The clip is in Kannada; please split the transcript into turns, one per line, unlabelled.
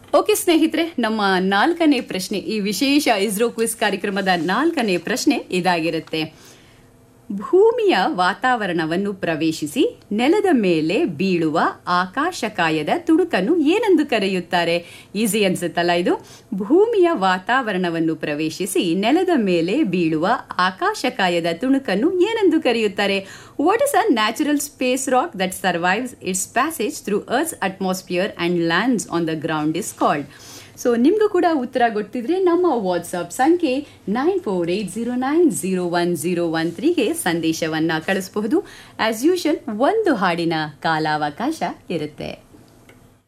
ಓಕೆ ಸ್ನೇಹಿತರೆ ನಮ್ಮ ನಾಲ್ಕನೇ ಪ್ರಶ್ನೆ ಈ ವಿಶೇಷ ಇಸ್ರೋ ಕ್ವಿಸ್ ಕಾರ್ಯಕ್ರಮದ ನಾಲ್ಕನೇ ಪ್ರಶ್ನೆ ಇದಾಗಿರುತ್ತೆ ಭೂಮಿಯ ವಾತಾವರಣವನ್ನು ಪ್ರವೇಶಿಸಿ ನೆಲದ ಮೇಲೆ ಬೀಳುವ ಆಕಾಶಕಾಯದ ತುಣುಕನ್ನು ಏನೆಂದು ಕರೆಯುತ್ತಾರೆ ಈಸಿ ಅನ್ಸುತ್ತಲ್ಲ ಇದು ಭೂಮಿಯ ವಾತಾವರಣವನ್ನು ಪ್ರವೇಶಿಸಿ ನೆಲದ ಮೇಲೆ ಬೀಳುವ ಆಕಾಶಕಾಯದ ತುಣುಕನ್ನು ಏನೆಂದು ಕರೆಯುತ್ತಾರೆ what is a natural space rock that survives its passage through ours atmosphere and lands on the ground is called so ನಿಮಗೂ ಕೂಡ ಉತ್ತರ ಗೊತ್ತಿದ್ರೆ ನಮ್ಮ ವಾಟ್ಸಪ್ ಸಂಖ್ಯೆ nine four eight zero nine zero one zero one ತ್ರೀಗೆ ಸಂದೇಶವನ್ನ ಕಳಿಸಬಹುದು ಆಸ್ ಯೂಶಲ್ ಒಂದು ಹಾಡಿನ ಕಾಲಾವಕಾಶ ಇರುತ್ತೆ